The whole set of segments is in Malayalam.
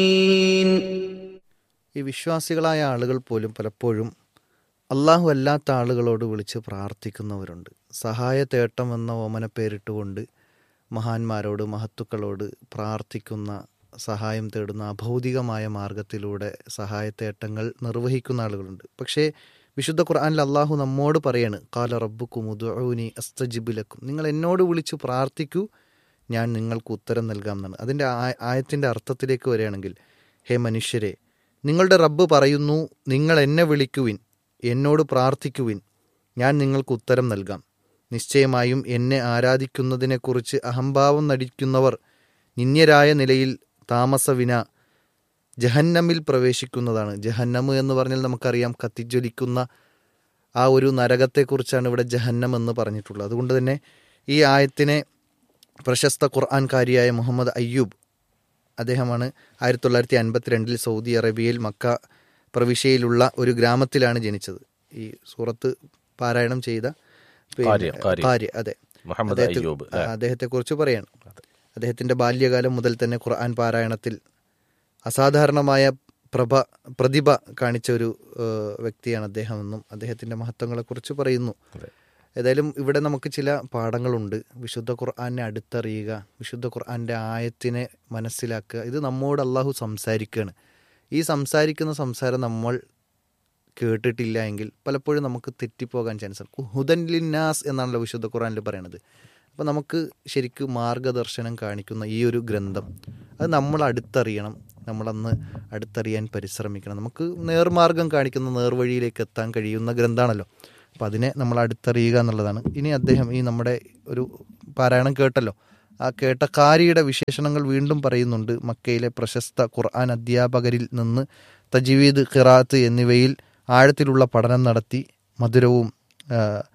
ഈ വിശ്വാസികളായ ആളുകൾ പോലും പലപ്പോഴും അള്ളാഹു അല്ലാത്ത ആളുകളോട് വിളിച്ച് പ്രാർത്ഥിക്കുന്നവരുണ്ട് സഹായ തേട്ടം എന്ന ഓമന പേരിട്ടുകൊണ്ട് മഹാന്മാരോട് മഹത്തുക്കളോട് പ്രാർത്ഥിക്കുന്ന സഹായം തേടുന്ന അഭൗതികമായ മാർഗത്തിലൂടെ സഹായത്തേട്ടങ്ങൾ നിർവഹിക്കുന്ന ആളുകളുണ്ട് പക്ഷേ വിശുദ്ധ ഖുർആനിൽ അള്ളാഹു നമ്മോട് പറയാണ് കാല റബ്ബുക്കും ഉദൂനി അസ്തജിബുലക്കും നിങ്ങൾ എന്നോട് വിളിച്ചു പ്രാർത്ഥിക്കൂ ഞാൻ നിങ്ങൾക്ക് ഉത്തരം നൽകാം എന്നാണ് അതിൻ്റെ ആ- ആയത്തിൻ്റെ അർത്ഥത്തിലേക്ക് വരികയാണെങ്കിൽ ഹേ മനുഷ്യരെ നിങ്ങളുടെ റബ്ബ് പറയുന്നു നിങ്ങൾ എന്നെ വിളിക്കുവിൻ എന്നോട് പ്രാർത്ഥിക്കുവിൻ ഞാൻ നിങ്ങൾക്ക് ഉത്തരം നൽകാം നിശ്ചയമായും എന്നെ ആരാധിക്കുന്നതിനെക്കുറിച്ച് അഹംഭാവം നടിക്കുന്നവർ നിന്ദ്യരായ നിലയിൽ താമസവിന ജഹന്നമിൽ പ്രവേശിക്കുന്നതാണ് ജഹന്നമ് എന്ന് പറഞ്ഞാൽ നമുക്കറിയാം കത്തിജ്വലിക്കുന്ന ആ ഒരു നരകത്തെക്കുറിച്ചാണ് ഇവിടെ ജഹന്നം എന്ന് പറഞ്ഞിട്ടുള്ളത് അതുകൊണ്ട് തന്നെ ഈ ആയത്തിനെ പ്രശസ്ത ഖുർആൻകാരിയായ മുഹമ്മദ് അയ്യൂബ് അദ്ദേഹമാണ് ആയിരത്തി തൊള്ളായിരത്തി അൻപത്തിരണ്ടിൽ സൗദി അറേബ്യയിൽ മക്ക പ്രവിശ്യയിലുള്ള ഒരു ഗ്രാമത്തിലാണ് ജനിച്ചത് ഈ സൂറത്ത് പാരായണം ചെയ്ത കാര്യം, കാര്യം. കാര്യ അതെ മുഹമ്മദ് അയ്യൂബ് അല്ലേ? അദ്ദേഹത്തെ കുറിച്ച് പറയാണ് അദ്ദേഹത്തിന്റെ ബാല്യകാലം മുതൽ തന്നെ ഖുർആൻ പാരായണത്തിൽ അസാധാരണമായ പ്രഭ പ്രതിഭ കാണിച്ച ഒരു ഏഹ്, വ്യക്തിയാണ് അദ്ദേഹം എന്നും അദ്ദേഹത്തിന്റെ മഹത്വങ്ങളെ കുറിച്ച് പറയുന്നു അതെ. ഏതായാലും ഇവിടെ നമുക്ക് ചില പാഠങ്ങളുണ്ട് വിശുദ്ധ ഖുർആനെ അടുത്തറിയുക വിശുദ്ധ ഖുർആന്റെ ആയത്തിനെ മനസ്സിലാക്കുക ഇത് നമ്മോട് അള്ളാഹു സംസാരിക്കുകയാണ് ഈ സംസാരിക്കുന്ന സംസാരം നമ്മൾ കേട്ടിട്ടില്ല എങ്കിൽ പലപ്പോഴും നമുക്ക് തെറ്റിപ്പോകാൻ ചാൻസ് ഉണ്ട് ഹുദൻ ലിന്നാസ് എന്നാണല്ലോ വിശുദ്ധ ഖുറാനിൽ പറയണത് അപ്പോൾ നമുക്ക് ശരിക്കും മാർഗദർശനം കാണിക്കുന്ന ഈ ഒരു ഗ്രന്ഥം അത് നമ്മൾ അടുത്തറിയണം നമ്മളന്ന് അടുത്തറിയാൻ പരിശ്രമിക്കണം നമുക്ക് നേർമാർഗം കാണിക്കുന്ന നേർവഴിയിലേക്ക് എത്താൻ കഴിയുന്ന ഗ്രന്ഥമാണല്ലോ അപ്പോൾ അതിനെ നമ്മൾ അടുത്തറിയുക എന്നുള്ളതാണ് ഇനി അദ്ദേഹം ഈ നമ്മുടെ ഒരു പാരായണം കേട്ടല്ലോ ആ കേട്ട കാരിയുടെ വിശേഷണങ്ങൾ വീണ്ടും പറയുന്നുണ്ട് മക്കയിലെ പ്രശസ്ത ഖുർആൻ അധ്യാപകരിൽ നിന്ന് തജ്വീദ് ഖിറാത്ത് എന്നിവയിൽ ആഴത്തിലുള്ള പഠനം നടത്തി മധുരവും ആ,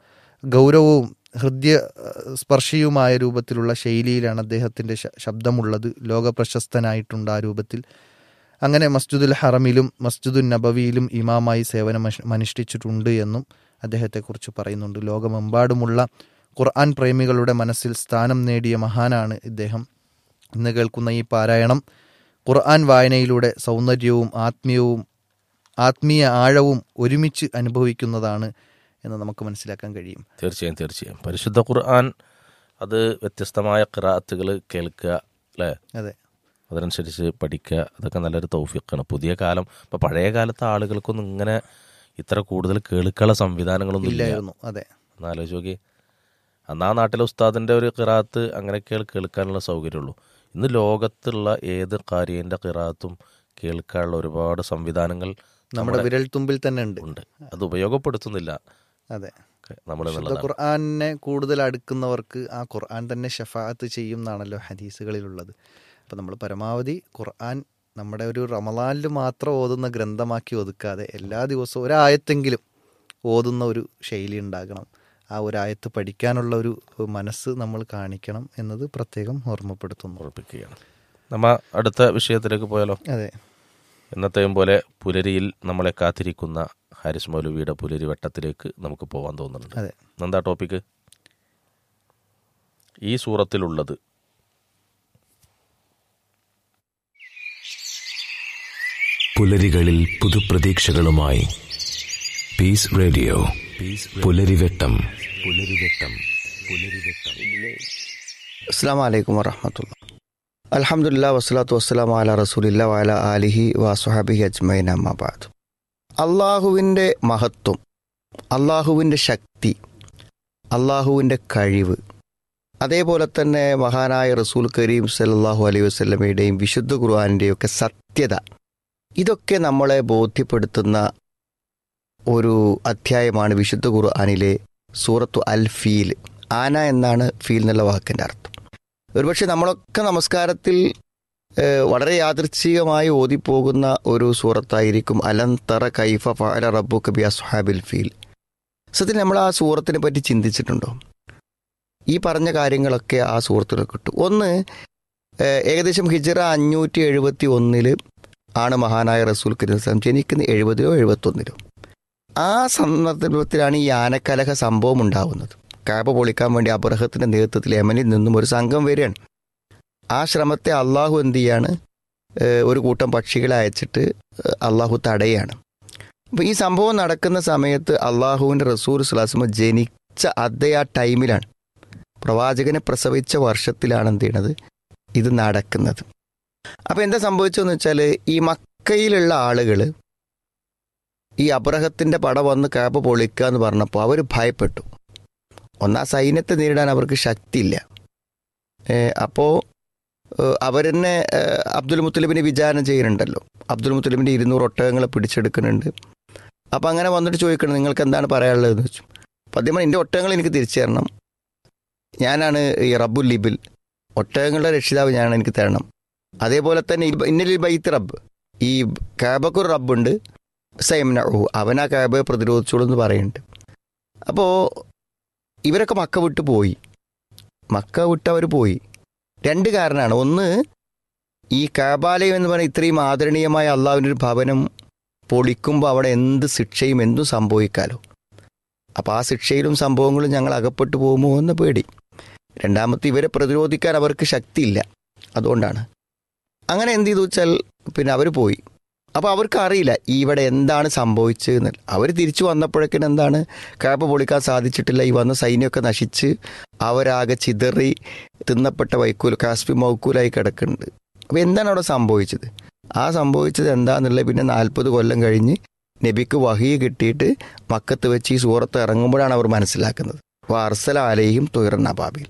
ഗൗരവവും ഹൃദയ ആ, സ്പർശിയുമായ രൂപത്തിലുള്ള ശൈലിയിലാണ് അദ്ദേഹത്തിൻ്റെ ശ- ശബ്ദമുള്ളത് ലോകപ്രശസ്തനായിട്ടുണ്ട് ആ രൂപത്തിൽ അങ്ങനെ മസ്ജിദുൽ ഹറമിലും മസ്ജിദുൽ നബവിയിലും ഇമാമായി സേവനം അശ്- അനുഷ്ഠിച്ചിട്ടുണ്ട് എന്നും അദ്ദേഹത്തെക്കുറിച്ച് പറയുന്നുണ്ട് ലോകമെമ്പാടുമുള്ള ഖുർആൻ പ്രേമികളുടെ മനസ്സിൽ സ്ഥാനം നേടിയ മഹാനാണ് ഇദ്ദേഹം ഇന്ന് കേൾക്കുന്ന ഈ പാരായണം ഖുർആൻ വായനയിലൂടെ സൗന്ദര്യവും ആത്മീയവും ആത്മീയ ആഴവും ഒരുമിച്ച് അനുഭവിക്കുന്നതാണ് എന്ന് നമുക്ക് മനസ്സിലാക്കാൻ കഴിയും തീർച്ചയായും തീർച്ചയായും പരിശുദ്ധ ഖുർആൻ അത് വ്യത്യസ്തമായ ഖിറാത്തുകൾ കേൾക്കുക അല്ലേ അതെ അതനുസരിച്ച് പഠിക്കുക അതൊക്കെ നല്ലൊരു തൗഫീഖാണ് പുതിയ കാലം ഇപ്പം പഴയ കാലത്തെ ആളുകൾക്കൊന്നും ഇങ്ങനെ ഇത്ര കൂടുതൽ കേൾക്കാനുള്ള സംവിധാനങ്ങളൊന്നും ഇല്ല ഇല്ലായിരുന്നു അതെ എന്നാലോചിച്ച് നോക്കി അന്ന് ആ നാട്ടിലെ ഉസ്താദിൻ്റെ ഒരു ഖിറാത്ത് അങ്ങനെയൊക്കെ കേൾക്കാനുള്ള സൗകര്യമുള്ളൂ ഇന്ന് ലോകത്തുള്ള ഏത് കാര്യൻ്റെ ഖിറാത്തും കേൾക്കാനുള്ള ഒരുപാട് സംവിധാനങ്ങൾ നമ്മുടെ വിരൽ തുമ്പിൽ തന്നെ ഉണ്ട് ഉണ്ട് അത് ഉപയോഗപ്പെടുത്തുന്നില്ല അതെ നമ്മൾ വിശുദ്ധ ഖുർആാനിനെ കൂടുതൽ അടുക്കുന്നവർക്ക് ആ ഖുർആൻ തന്നെ ഷഫാത്ത് ചെയ്യും എന്നാണല്ലോ ഹദീസുകളിലുള്ളത് അപ്പം നമ്മൾ പരമാവധി ഖുർആൻ നമ്മുടെ ഒരു റമലാനിൽ മാത്രം ഓതുന്ന ഗ്രന്ഥമാക്കി ഒതുക്കാതെ എല്ലാ ദിവസവും ഒരായത്തെങ്കിലും ഓതുന്ന ഒരു ശൈലി ഉണ്ടാകണം ആ ഒരായത്ത് പഠിക്കാനുള്ള ഒരു മനസ്സ് നമ്മൾ കാണിക്കണം എന്നത് പ്രത്യേകം ഓർമ്മപ്പെടുത്തുന്നു ഉറപ്പിക്കുകയാണ് നമ്മ അടുത്ത വിഷയത്തിലേക്ക് പോയാലോ അതെ എന്നത്തെയും പോലെ പുലരിയിൽ നമ്മളെ കാത്തിരിക്കുന്ന ഹാരിസ് മൗലവിയുടെ പുലരി വട്ടത്തിലേക്ക് നമുക്ക് പോകാൻ തോന്നുന്നുണ്ട് അതെ എന്താ ടോപ്പിക്ക് ഈ സൂറത്തിലുള്ളത് പുലരികളിൽ പുതുപ്രതീക്ഷകളുമായി പീസ് റേഡിയോ പുലരിവെട്ടം പുലരിവെട്ടം പുലരിവെട്ടം അസ്സാം വലൈക്കും വറഹമത്തുള്ള അലഹമുല്ല വസ്സലാത്തു വസ്സലാം അല റസൂലില്ല വല ആലിഹി വസുഹാബിഹി അജ്മൈൻ അമ്മാബാദ് അള്ളാഹുവിൻ്റെ മഹത്വം അള്ളാഹുവിൻ്റെ ശക്തി അള്ളാഹുവിൻ്റെ കഴിവ് അതേപോലെ തന്നെ മഹാനായ റസൂൽ കരീം സല്ലാഹു അലൈഹി വസ്ലമയുടെയും വിശുദ്ധ ഖുർആാനിൻ്റെയും ഒക്കെ സത്യത ഇതൊക്കെ നമ്മളെ ബോധ്യപ്പെടുത്തുന്ന ഒരു അധ്യായമാണ് വിശുദ്ധ ഖുർആാനിലെ സൂറത്തു അൽ ഫീൽ ആന എന്നാണ് ഫീൽ എന്നുള്ള വാക്കിൻ്റെ അർത്ഥം ഒരുപക്ഷെ നമ്മളൊക്കെ നമസ്കാരത്തിൽ ഏഹ്, വളരെ യാദൃച്ഛികമായി ഓതിപ്പോകുന്ന ഒരു സൂറത്തായിരിക്കും അലം തറ കൈഫ ഫഅല റബ്ബു കബി അസ്ഹാബിൽ ഫീൽ സത്യത്തിൽ നമ്മൾ ആ സൂറത്തിനെ പറ്റി ചിന്തിച്ചിട്ടുണ്ടോ ഈ പറഞ്ഞ കാര്യങ്ങളൊക്കെ ആ സൂറത്തിൽ കിട്ടും ഒന്ന് ഏഹ്, ഏകദേശം ഹിജറ അഞ്ഞൂറ്റി എഴുപത്തി ഒന്നില് ആണ് മഹാനായ റസൂൽ കരീം ജനിക്കുന്ന എഴുപതിലോ എഴുപത്തൊന്നിലോ ആ സന്ദർഭത്തിലാണ് ഈ ആനക്കലഹ സംഭവം ഉണ്ടാവുന്നത് കാബ പൊളിക്കാൻ വേണ്ടി അബ്രഹത്തിന്റെ നേതൃത്വത്തിൽ യമനിൽ നിന്നും ഒരു സംഘം വരികയാണ് ആ ശ്രമത്തെ അള്ളാഹു എന്ത് ചെയ്യാണ് ഏഹ്, ഒരു കൂട്ടം പക്ഷികളെ അയച്ചിട്ട് ഏഹ്, അള്ളാഹു തടയാണ് അപ്പോൾ ഈ സംഭവം നടക്കുന്ന സമയത്ത് അള്ളാഹുവിൻ്റെ റസൂർ സുലാസ്മ ജനിച്ച അതേ ആ ടൈമിലാണ് പ്രവാചകനെ പ്രസവിച്ച വർഷത്തിലാണ് എന്ത് ചെയ്യണത് ഇത് നടക്കുന്നത് അപ്പോൾ എന്താ സംഭവിച്ചതെന്ന് വെച്ചാൽ ഈ മക്കയിലുള്ള ആളുകൾ ഈ അബ്രഹത്തിൻ്റെ പട വന്ന് കാപ്പ് പൊളിക്കുക എന്ന് പറഞ്ഞപ്പോൾ അവർ ഭയപ്പെട്ടു ഒന്നാ സൈന്യത്തെ നേരിടാൻ അവർക്ക് ശക്തിയില്ല അപ്പോൾ അവരെന്നെ ഏഹ്, അബ്ദുൽ മുത്തലിബിനെ വിചാരണ ചെയ്യുന്നുണ്ടല്ലോ അബ്ദുൽ മുത്തലിബിൻ്റെ ഇരുന്നൂറ് ഒട്ടകങ്ങളെ പിടിച്ചെടുക്കുന്നുണ്ട് അപ്പോൾ അങ്ങനെ വന്നിട്ട് ചോദിക്കണം നിങ്ങൾക്ക് എന്താണ് പറയാനുള്ളതെന്ന് വെച്ചു അപ്പോൾ അദ്ദേഹം പറഞ്ഞു, എൻ്റെ ഒട്ടകങ്ങൾ എനിക്ക് തിരിച്ചു തരണം ഞാനാണ് ഈ റബ്ബുൽ ലിബിൽ ഒട്ടകങ്ങളുടെ രക്ഷിതാവ് ഞാനാണ് എനിക്ക് തരണം അതേപോലെ തന്നെ ഇബ- ഇന്നലിൽ ബൈത്ത് റബ്ബ് ഈ കാബക്കൊരു റബ്ബുണ്ട് സൈംനഹു അവൻ ആ കാബയെ പ്രതിരോധിച്ചോളൂ എന്ന് പറയുന്നുണ്ട് അപ്പോൾ ഇവരൊക്കെ മക്ക വിട്ട് പോയി മക്ക വിട്ട് അവർ പോയി രണ്ട് കാരണമാണ് ഒന്ന് ഈ കാബാലയം എന്ന് പറയുന്ന ഇത്രയും ആദരണീയമായ അള്ളാഹുവിൻ്റെ ഒരു ഭവനം പൊളിക്കുമ്പോൾ അവിടെ എന്ത് ശിക്ഷയും എന്തും സംഭവിക്കാലോ അപ്പോൾ ആ ശിക്ഷയിലും സംഭവങ്ങളും ഞങ്ങൾ അകപ്പെട്ടു പോകുമോ എന്ന് പേടി രണ്ടാമത്തെ ഇവരെ പ്രതിരോധിക്കാൻ അവർക്ക് ശക്തിയില്ല അതുകൊണ്ടാണ് അങ്ങനെ എന്ത് ചെയ്തു വെച്ചാൽ പിന്നെ അവർ പോയി അപ്പോൾ അവർക്ക് അറിയില്ല ഇവിടെ എന്താണ് സംഭവിച്ചതെന്ന് അവർ തിരിച്ചു വന്നപ്പോഴേക്കും എന്താണ് കാപ്പ് പൊളിക്കാൻ സാധിച്ചിട്ടില്ല ഈ വന്ന സൈന്യമൊക്കെ നശിച്ച് അവരാകെ ചിതറി തിന്നപ്പെട്ട വൈക്കൂൽ കാസ്പി മൗക്കൂലായി കിടക്കുന്നുണ്ട് അപ്പോൾ എന്താണ് അവിടെ സംഭവിച്ചത് ആ സംഭവിച്ചത് എന്താണെന്നുള്ളത് പിന്നെ നാൽപ്പത് കൊല്ലം കഴിഞ്ഞ് നബിക്ക് വഹി കിട്ടിയിട്ട് മക്കത്ത് വെച്ച് ഈ സൂറത്ത് ഇറങ്ങുമ്പോഴാണ് അവർ മനസ്സിലാക്കുന്നത് വാർസല അലയും തുയർന്ന ബാബിൽ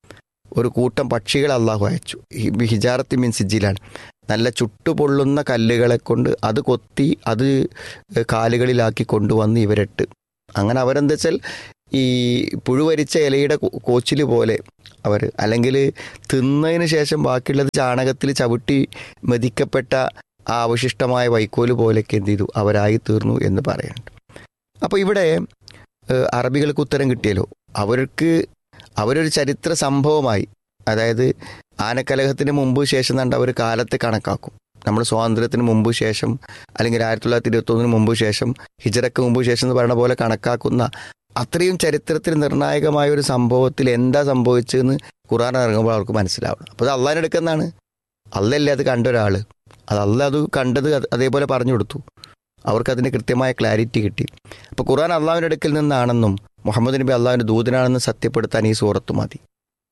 ഒരു കൂട്ടം പക്ഷികൾ അള്ളാഹു അയച്ചു ഈ ഹിജാറത്തി മീൻ സിജിലാണ് നല്ല ചുട്ടുപൊള്ളുന്ന കല്ലുകളെ കൊണ്ട് അത് കൊത്തി അത് കാലുകളിലാക്കി കൊണ്ടുവന്ന് ഇവരിട്ട് അങ്ങനെ അവരെന്താ വെച്ചാൽ ഈ പുഴുവരിച്ച ഇലയുടെ കോച്ചിൽ പോലെ അവർ അല്ലെങ്കിൽ തിന്നതിന് ശേഷം ബാക്കിയുള്ളത് ചാണകത്തിൽ ചവിട്ടി മെതിക്കപ്പെട്ട ആ അവശിഷ്ടമായ വൈക്കോല് പോലെയൊക്കെ എന്ത് ചെയ്തു അവരായി തീർന്നു എന്ന് പറയുന്നുണ്ട് അപ്പോൾ ഇവിടെ ഏഹ്, അറബികൾക്ക് ഉത്തരം കിട്ടിയല്ലോ അവർക്ക് അവരൊരു ചരിത്ര സംഭവമായി അതായത് ആനക്കലഹത്തിന് മുമ്പ് ശേഷം കണ്ട അവർ കാലത്തെ കണക്കാക്കും നമ്മൾ സ്വാതന്ത്ര്യത്തിന് മുമ്പ് ശേഷം അല്ലെങ്കിൽ ആയിരത്തി തൊള്ളായിരത്തി ഇരുപത്തൊന്നിന് മുമ്പ് ശേഷം ഹിജറക്ക് മുമ്പ് ശേഷം എന്ന് പറയുന്ന പോലെ കണക്കാക്കുന്ന അത്രയും ചരിത്രത്തിൽ നിർണായകമായ ഒരു സംഭവത്തിൽ എന്താ സംഭവിച്ചതെന്ന് ഖുറാൻ ഇറങ്ങുമ്പോൾ അവർക്ക് മനസ്സിലാവണം അപ്പോൾ അത് അള്ളാഹിൻ്റെ അടുക്കുന്നതാണ് അല്ലല്ലേ അത് കണ്ട ഒരാൾ അത് അല്ല അത് കണ്ടത് അത് അതേപോലെ പറഞ്ഞു കൊടുത്തു അവർക്കതിന് കൃത്യമായ ക്ലാരിറ്റി കിട്ടി അപ്പോൾ ഖുറാൻ അള്ളാഹുവിൻ്റെ അടുക്കൽ നിന്നാണെന്നും മുഹമ്മദ് നബി അള്ളാഹുവിൻ്റെ ദൂതനാണെന്ന് സത്യപ്പെടുത്താൻ ഈ സൂറത്ത് മതി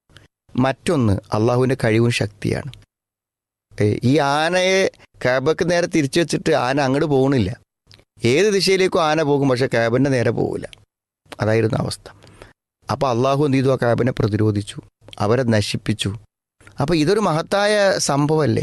മറ്റൊന്ന് അള്ളാഹുവിൻ്റെ കഴിവും ശക്തിയാണ് ഏ, ഈ ആനയെ കാബക്ക് നേരെ തിരിച്ചു വെച്ചിട്ട് ആന അങ്ങോട്ട് പോകണില്ല ഏത് ദിശയിലേക്കും ആന പോകും പക്ഷെ കാബിൻ്റെ നേരെ പോകില്ല അതായിരുന്നു അവസ്ഥ അപ്പോൾ അള്ളാഹു എന്ത് ചെയ്തു ആ കാബിനെ പ്രതിരോധിച്ചു അവരെ നശിപ്പിച്ചു അപ്പോൾ ഇതൊരു മഹത്തായ സംഭവമല്ലേ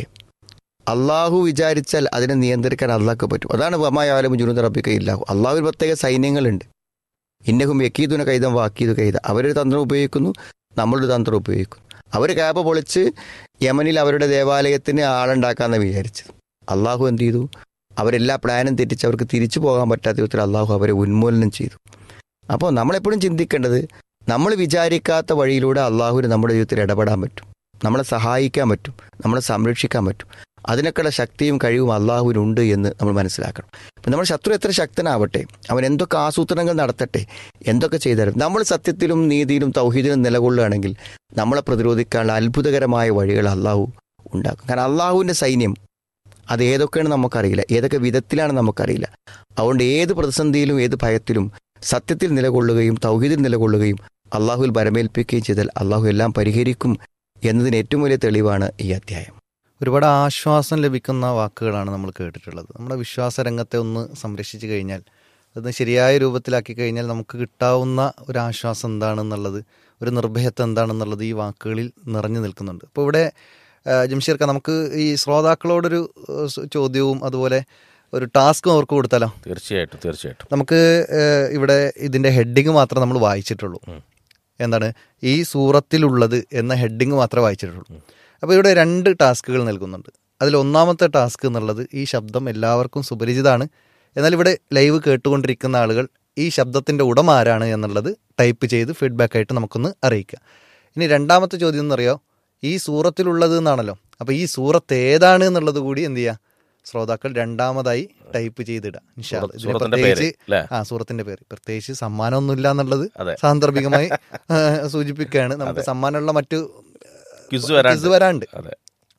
അള്ളാഹു വിചാരിച്ചാൽ അതിനെ നിയന്ത്രിക്കാൻ അള്ളാഹ്ക്ക് പറ്റും അതാണ് വമായാലും ജുനൂദ് റബ്ബിക്ക ഇല്ലാഹു അള്ളാഹുവിൽ പ്രത്യേക സൈന്യങ്ങളുണ്ട് ഇന്നഹും യക്കീദുന കൈതം വാക്കീതു കൈത അവരൊരു തന്ത്രം ഉപയോഗിക്കുന്നു നമ്മളൊരു തന്ത്രം ഉപയോഗിക്കുന്നു അവർ കാബ പൊളിച്ച് യമനിൽ അവരുടെ ദേവാലയത്തിന് ആളുണ്ടാക്കാമെന്ന് വിചാരിച്ചത് അള്ളാഹു എന്ത് ചെയ്തു അവരെല്ലാ പ്ലാനും തെറ്റിച്ച് അവർക്ക് തിരിച്ചു പോകാൻ പറ്റാത്ത വിധത്തിൽ അള്ളാഹു അവരെ ഉന്മൂലനം ചെയ്തു അപ്പോൾ നമ്മളെപ്പോഴും ചിന്തിക്കേണ്ടത് നമ്മൾ വിചാരിക്കാത്ത വഴിയിലൂടെ അള്ളാഹുവിന് നമ്മുടെ ജീവിതത്തിൽ ഇടപെടാൻ പറ്റും നമ്മളെ സഹായിക്കാൻ പറ്റും നമ്മളെ സംരക്ഷിക്കാൻ പറ്റും അതിനൊക്കെയുള്ള ശക്തിയും കഴിവും അള്ളാഹുവിനുണ്ട് എന്ന് നമ്മൾ മനസ്സിലാക്കണം ഇപ്പം നമ്മുടെ ശത്രു എത്ര ശക്തനാവട്ടെ അവൻ എന്തൊക്കെ ആസൂത്രണങ്ങൾ നടത്തട്ടെ എന്തൊക്കെ ചെയ്താലും നമ്മൾ സത്യത്തിലും നീതിയിലും തൗഹീദിലും നിലകൊള്ളുകയാണെങ്കിൽ നമ്മളെ പ്രതിരോധിക്കാനുള്ള അത്ഭുതകരമായ വഴികൾ അള്ളാഹു ഉണ്ടാക്കും കാരണം അള്ളാഹുവിൻ്റെ സൈന്യം അത് ഏതൊക്കെയാണ് നമുക്കറിയില്ല ഏതൊക്കെ വിധത്തിലാണ് നമുക്കറിയില്ല അതുകൊണ്ട് ഏത് പ്രതിസന്ധിയിലും ഏത് ഭയത്തിലും സത്യത്തിൽ നിലകൊള്ളുകയും തൗഹീദിൽ നിലകൊള്ളുകയും അള്ളാഹുവിൽ ബരമേൽപ്പിക്കുകയും ചെയ്താൽ അള്ളാഹു എല്ലാം പരിഹരിക്കും എന്നതിന് ഏറ്റവും വലിയ തെളിവാണ് ഈ അധ്യായം ഒരുപാട് ആശ്വാസം ലഭിക്കുന്ന വാക്കുകളാണ് നമ്മൾ കേട്ടിട്ടുള്ളത് നമ്മുടെ വിശ്വാസ രംഗത്തെ ഒന്ന് സംരക്ഷിച്ചു കഴിഞ്ഞാൽ അത് ശരിയായ രൂപത്തിലാക്കി കഴിഞ്ഞാൽ നമുക്ക് കിട്ടാവുന്ന ഒരു ആശ്വാസം എന്താണെന്നുള്ളത് ഒരു നിർഭയത്വം എന്താണെന്നുള്ളത് ഈ വാക്കുകളിൽ നിറഞ്ഞു നിൽക്കുന്നുണ്ട് അപ്പോൾ ഇവിടെ ജംഷീർക്ക നമുക്ക് ഈ ശ്രോതാക്കളോടൊരു ഏഹ്, സ് ചോദ്യവും അതുപോലെ ഒരു ടാസ്കും അവർക്ക് കൊടുത്താലോ തീർച്ചയായിട്ടും തീർച്ചയായിട്ടും നമുക്ക് ഏഹ്, ഇവിടെ ഇതിന്റെ ഹെഡിങ് മാത്രം നമ്മൾ വായിച്ചിട്ടുള്ളൂ ഉം. എന്താണ് ഈ സൂറത്തിലുള്ളത് എന്ന ഹെഡിങ് മാത്രമേ വായിച്ചിട്ടുള്ളൂ അപ്പോൾ ഇവിടെ രണ്ട് ടാസ്കുകൾ നൽകുന്നുണ്ട് അതിൽ ഒന്നാമത്തെ ടാസ്ക് എന്നുള്ളത് ഈ ശബ്ദം എല്ലാവർക്കും സുപരിചിതമാണ് എന്നാൽ ഇവിടെ ലൈവ് കേട്ടുകൊണ്ടിരിക്കുന്ന ആളുകൾ ഈ ശബ്ദത്തിന്റെ ഉടമ ആരാണ് എന്നുള്ളത് ടൈപ്പ് ചെയ്ത് ഫീഡ്ബാക്ക് ആയിട്ട് നമുക്കൊന്ന് അറിയിക്കുക ഇനി രണ്ടാമത്തെ ചോദ്യം എന്നറിയോ ഈ സൂറത്തിലുള്ളത് എന്നാണല്ലോ അപ്പോൾ ഈ സൂറത്ത് ഏതാണ് എന്നുള്ളത് കൂടി എന്ത് ചെയ്യുക ശ്രോതാക്കൾ രണ്ടാമതായി ടൈപ്പ് ചെയ്തിടുക ഇൻഷാ അല്ലാ. ഇതിന് സൂറത്തിന്റെ പേര് പ്രത്യേകിച്ച് അല്ലേ ആ സൂറത്തിന്റെ പേര് പ്രത്യേകിച്ച് സമ്മാനമൊന്നുമില്ല എന്നുള്ളത് അതെ സാന്ദർഭികമായി ആ, സൂചിപ്പിക്കുകയാണ് നമുക്ക് അതെ. സമ്മാനമുള്ള മറ്റു ക്വിസ് വരാണ്ട് quiz വരാണ്ട് അതെ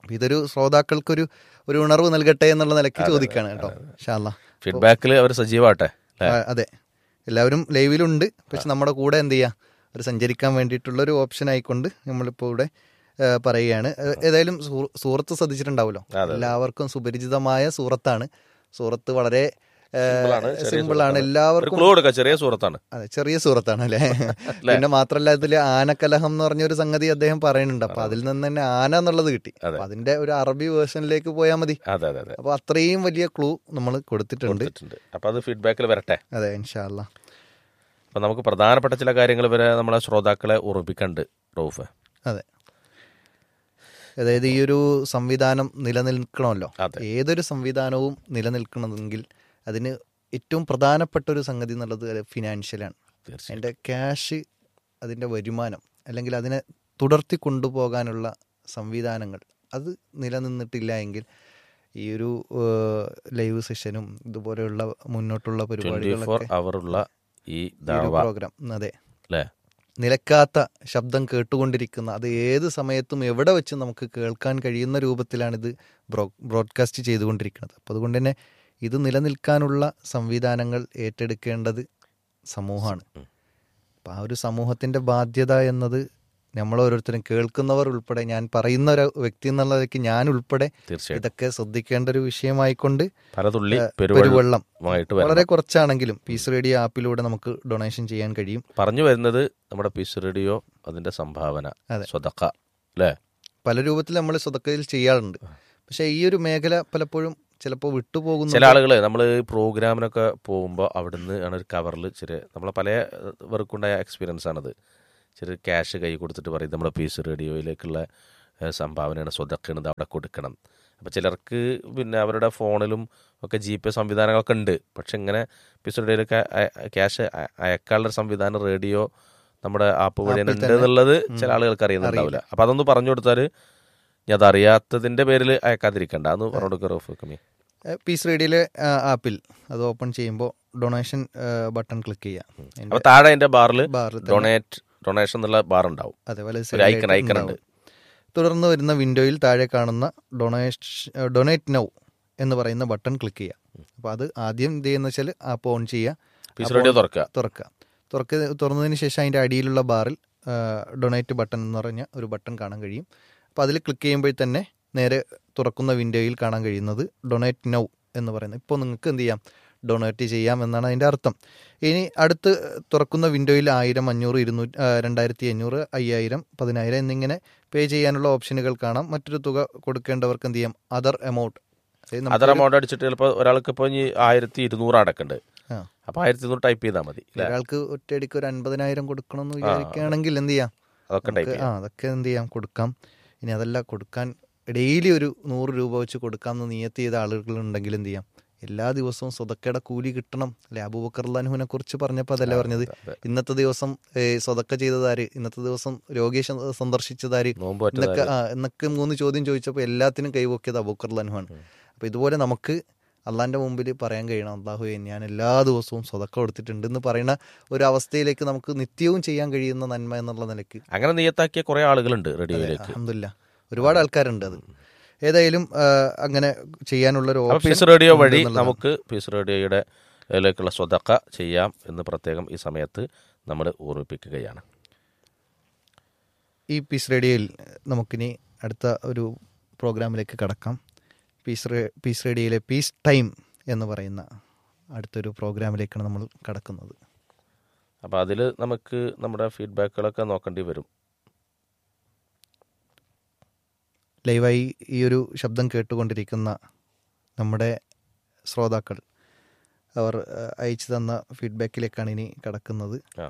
അപ്പൊ ഇതൊരു ശ്രോതാക്കൾക്കൊരു ഒരു ഉണർവ് നൽകട്ടെ എന്നുള്ള നിലയ്ക്ക് ചോദിക്കാണ് കേട്ടോ ഷാല്ല ഫീഡ്ബാക്കിൽ അവർ സജീവമാട്ടെ അല്ലേ അതെ എല്ലാവരും ലൈവിലുണ്ട് പക്ഷെ നമ്മുടെ കൂടെ എന്ത് ചെയ്യുക ഒരു സഞ്ചരിക്കാൻ വേണ്ടിയിട്ടുള്ള ഒരു ഓപ്ഷൻ ആയിക്കൊണ്ട് നമ്മളിപ്പോൾ ഇവിടെ ആ, പറയുകയാണ് ഏ, ഏതായാലും സൂ- സൂറത്ത് ശ്രദ്ധിച്ചിട്ടുണ്ടാവുമല്ലോ എല്ലാവർക്കും സുപരിചിതമായ സൂറത്താണ് സൂറത്ത് വളരെ സിമ്പിളാണ്, ചെറിയ സിമ്പിൾ ആണ് ഒരു എല്ലാവർക്കും ക്ലൂ കൊടുക്കുക ചെറിയ സുഹൃത്താണ് അതെ ചെറിയ സൂറത്താണ് അല്ലേ പിന്നെ മാത്രല്ല ഇതിൽ ആനക്കലഹം എന്ന് പറഞ്ഞ ഒരു സംഗതി അദ്ദേഹം പറയുന്നുണ്ട് അപ്പൊ അതിൽ നിന്ന് തന്നെ ആന എന്നുള്ളത് കിട്ടി അപ്പൊ അതിന്റെ ഒരു അറബി വേർഷനിലേക്ക് പോയാൽ മതി അതെ അതെ അതെ അപ്പൊ അത്രയും വലിയ ക്ലൂ നമ്മൾ കൊടുത്തിട്ടുണ്ട് കൊടുത്തിട്ടുണ്ട് അപ്പൊ അത് ഫീഡ്ബാക്കിൽ വരട്ടെ അതെ ഇൻഷാല്ല അപ്പൊ നമുക്ക് പ്രധാനപ്പെട്ട ചില കാര്യങ്ങൾ വരെ നമ്മളെ ശ്രോതാക്കളെ ഉറപ്പിക്കണ്ട് റൌഫ് അതെ അതായത് ഈ ഒരു സംവിധാനം നിലനിൽക്കണമല്ലോ അതെ. ഏതൊരു സംവിധാനവും നിലനിൽക്കണമെങ്കിൽ അതിന് ഏറ്റവും പ്രധാനപ്പെട്ട ഒരു സംഗതി എന്നുള്ളത് ഫിനാൻഷ്യലാണ് തീർച്ചയായും അതിൻ്റെ ക്യാഷ് അതിൻ്റെ വരുമാനം അല്ലെങ്കിൽ അതിനെ തുടർത്തി കൊണ്ടുപോകാനുള്ള സംവിധാനങ്ങൾ അത് നിലനിന്നിട്ടില്ല എങ്കിൽ ഈ ഒരു ലൈവ് സെഷനും ഇതുപോലെയുള്ള മുന്നോട്ടുള്ള ട്വന്റി ഫോർ പരിപാടികളൊക്കെ അവറുള്ള ഈ ഈ ഒരു ദാവ പ്രോഗ്രാം അതെ അല്ലേ നിലക്കാത്ത ശബ്ദം കേട്ടുകൊണ്ടിരിക്കുന്ന അത് ഏത് സമയത്തും എവിടെ വെച്ച് നമുക്ക് കേൾക്കാൻ കഴിയുന്ന രൂപത്തിലാണിത് ബ്രോ ബ്രോഡ്കാസ്റ്റ് ചെയ്തുകൊണ്ടിരിക്കുന്നത് അപ്പോൾ അതുകൊണ്ട് തന്നെ ഇത് നിലനിൽക്കാനുള്ള സംവിധാനങ്ങൾ ഏറ്റെടുക്കേണ്ടത് സമൂഹമാണ് അപ്പം ആ ഒരു സമൂഹത്തിൻ്റെ ബാധ്യത എന്നത് നമ്മൾ ഓരോരുത്തരും കേൾക്കുന്നവർ ഉൾപ്പെടെ ഞാൻ പറയുന്ന ഒരു വ്യക്തി എന്നുള്ളതൊക്കെ ഞാൻ ഉൾപ്പെടെ തീർച്ചയായും ഇതൊക്കെ ശ്രദ്ധിക്കേണ്ട ഒരു വിഷയമായിക്കൊണ്ട് പലതുള്ളി പെരുവെള്ളം പെരുവെള്ളമായിട്ട് വരണം വളരെ കുറച്ചാണെങ്കിലും പീസ് റേഡിയോ ആപ്പിലൂടെ നമുക്ക് ഡൊണേഷൻ ചെയ്യാൻ കഴിയും പറഞ്ഞു വരുന്നത് നമ്മുടെ പീസ് റേഡിയോ അതിന്റെ സംഭാവന അതെ. സ്വതക്ക അല്ലേ പല രൂപത്തിൽ നമ്മൾ സ്വതക്കയിൽ ചെയ്യാറുണ്ട് പക്ഷേ ഈ ഒരു മേഖല പലപ്പോഴും ചിലപ്പോൾ വിട്ടുപോകുന്നു ചില ആളുകൾ നമ്മൾ പ്രോഗ്രാമിനൊക്കെ പോകുമ്പോൾ അവിടുന്ന് ആണ് ഒരു കവറിൽ ചെറിയ നമ്മളെ പല വർക്കുണ്ടായ എക്സ്പീരിയൻസ് ആണത് ചെറിയ ക്യാഷ് കൈ കൊടുത്തിട്ട് പറയും നമ്മുടെ പീസ് റേഡിയോയിലേക്കുള്ള ഏഹ്, സംഭാവനയാണ് സ്വതക്കാണ് ഇത് അവിടെ കൊടുക്കണം അപ്പോൾ ചിലർക്ക് പിന്നെ അവരുടെ ഫോണിലും ഒക്കെ ജി പേ സംവിധാനങ്ങളൊക്കെ ഉണ്ട് പക്ഷെ ഇങ്ങനെ പീസ് റേഡിയോയിലൊക്കെ ക്യാഷ് അയക്കാനുള്ള ഒരു സംവിധാനം റേഡിയോ നമ്മുടെ ആപ്പ് വഴി ആപ്പിൽ ഉണ്ട് തന്നെ. എന്നുള്ളത് ചില ആളുകൾക്ക് അറിയുന്നുണ്ടാവില്ല അപ്പോൾ അതൊന്ന് പറഞ്ഞു കൊടുത്താൽ ഞാൻ അതറിയാത്തതിൻ്റെ പേരിൽ അയക്കാതിരിക്കണ്ട അതൊന്ന് പറഞ്ഞു കൊടുക്കുക റോഫ് കമ്മി ഏഹ് പീസ് റേഡിയോയിലെ ആ, ആപ്പിൽ അത് ഓപ്പൺ ചെയ്യുമ്പോൾ ഡൊണേഷൻ ബട്ടൺ ക്ലിക്ക് ചെയ്യാം അപ്പോൾ താഴെ അതിൻ്റെ ബാറിൽ ബാറിൽ തന്നെ ഡൊണേറ്റ് ഡൊണേഷൻ എന്നുള്ള ബാർ ഉണ്ടാവും അതെ വലത് ഒരു സൈഡിലായിട്ട് ഐക്കൺ ഐക്കൺ ഉണ്ട് ഉണ്ടാവും. തുടർന്ന് വരുന്ന വിൻഡോയിൽ താഴെ കാണുന്ന ഡൊണേഷൻ ഡൊണേറ്റ് നൗ എന്ന് പറയുന്ന ബട്ടൺ ക്ലിക്ക് ചെയ്യുക അപ്പോൾ അത് ആദ്യം എന്ത് ചെയ്യുന്ന വെച്ചാൽ ആപ്പ് ഓൺ ചെയ്യുക പീസ് അപ്പോൾ റേഡിയോ തുറക്കുക തുറക്കുക തുറക്ക തുറന്നതിന് ശേഷം അതിൻ്റെ അടിയിലുള്ള ബാറിൽ ഡൊണേറ്റ് ബട്ടൺ എന്ന് പറഞ്ഞ ഒരു ബട്ടൺ കാണാൻ കഴിയും അപ്പോൾ അതിൽ ക്ലിക്ക് ചെയ്യുമ്പോൾ തന്നെ നേരെ തുറക്കുന്ന വിൻഡോയിൽ കാണാൻ കഴിയുന്നത് ഡൊണേറ്റ് നൗ എന്ന് പറയുന്നത് ഇപ്പോൾ നിങ്ങൾക്ക് എന്ത് ചെയ്യാം ഡൊണേറ്റ് ചെയ്യാം എന്നാണ് അതിൻ്റെ അർത്ഥം ഇനി അടുത്ത് തുറക്കുന്ന വിൻഡോയിൽ ആയിരം അഞ്ഞൂറ് ഇരുന്നൂറ്റി ആ, രണ്ടായിരത്തി അഞ്ഞൂറ് അയ്യായിരം പതിനായിരം എന്നിങ്ങനെ പേ ചെയ്യാനുള്ള ഓപ്ഷനുകൾ കാണാം മറ്റൊരു തുക കൊടുക്കേണ്ടവർക്ക് എന്ത് ചെയ്യാം അതർ എമൗണ്ട് അതർ എമൗണ്ട് അടിച്ചിട്ട് ചിലപ്പോൾ ഒരാൾക്ക് ഇപ്പോൾ ഇനി ആയിരത്തി ഇരുന്നൂറ് അടക്കുന്നുണ്ട് ആ അപ്പോൾ ആയിരത്തി ഇരുന്നൂറ് ടൈപ്പ് ചെയ്താൽ മതി അല്ലേ ഒരാൾക്ക് ഒറ്റയടിക്ക് ഒരു അൻപതിനായിരം കൊടുക്കണമെന്ന് വിചാരിക്കുകയാണെങ്കിൽ എന്ത് ചെയ്യാം അതൊക്കെ ടൈപ്പ് നമുക്ക് ചെയ്യാം ആ അതൊക്കെ എന്ത് ചെയ്യാം കൊടുക്കാം ഇനി അതല്ല കൊടുക്കാൻ ഡെയിലി ഒരു നൂറ് രൂപ വെച്ച് കൊടുക്കാമെന്ന് നിയത്ത് ചെയ്ത ആളുകൾ ഉണ്ടെങ്കിൽ എന്ത് ചെയ്യാം എല്ലാ ദിവസവും സ്വതക്കയുടെ കൂലി കിട്ടണം അല്ലെ അബൂബക്കർ അള്ളാഹുവിനെ കുറിച്ച് പറഞ്ഞപ്പോൾ അതല്ലേ പറഞ്ഞത് ഇന്നത്തെ ദിവസം ഏ, സ്വതക്ക ചെയ്തതാര് ഇന്നത്തെ ദിവസം രോഗിയെ സ- സന്ദർശിച്ചതാര് നോമ്പ് എന്നൊക്കെ പറ്റുന്ന ആ എന്നൊക്കെ മൂന്ന് ചോദ്യം ചോദിച്ചപ്പോൾ എല്ലാത്തിനും കൈവക്കിയത് അബൂബക്കർ അള്ളാഹുവാണ് അപ്പോൾ ഇതുപോലെ നമുക്ക് അള്ളാന്റെ മുമ്പിൽ പറയാൻ കഴിയണം അള്ളാഹുവെ ഞാൻ എല്ലാ ദിവസവും സ്വതക്ക കൊടുത്തിട്ടുണ്ട് എന്ന് പറയുന്ന ഒരു അവസ്ഥയിലേക്ക് നമുക്ക് നിത്യവും ചെയ്യാൻ കഴിയുന്ന നന്മ എന്നുള്ള നിലയ്ക്ക് അങ്ങനെ നിയത്താക്കിയ കുറേ ആളുകളുണ്ട് റേഡിയോയിലേക്ക് അഹമ്മദില്ല ഒരുപാട് ആൾക്കാരുണ്ട് അത് ഏതായാലും ആ, അങ്ങനെ ചെയ്യാനുള്ള ഒരു അപ്പോൾ ഓപ്ഷൻ പീസ് റേഡിയോ ഉണ്ട് വഴി എന്നുള്ളതാണ്. നമുക്ക് പീസ് റേഡിയോയുടെ ലേക്കുള്ള സ്വതക്ക ചെയ്യാം എന്ന് പ്രത്യേകം ഈ സമയത്ത് നമ്മൾ ഓർമ്മിപ്പിക്കുകയാണ് ഈ പീസ് റേഡിയോയിൽ നമുക്കിനി അടുത്ത ഒരു പ്രോഗ്രാമിലേക്ക് കടക്കാം പീസ് റേ പീസ് റേഡിയോയിലെ പീസ് ടൈം എന്ന് പറയുന്ന അടുത്തൊരു പ്രോഗ്രാമിലേക്കാണ് നമ്മൾ കടക്കുന്നത് അപ്പോൾ അതിൽ നമുക്ക് നമ്മുടെ ഫീഡ്ബാക്കുകളൊക്കെ നോക്കേണ്ടി വരും ലൈവായി ഈ ഒരു ശബ്ദം കേട്ടുകൊണ്ടിരിക്കുന്ന നമ്മുടെ ശ്രോതാക്കൾ അവർ ആ, അയച്ചു തന്ന ഫീഡ്ബാക്കിലേക്കാണ് ഇനി കടക്കുന്നത് ആ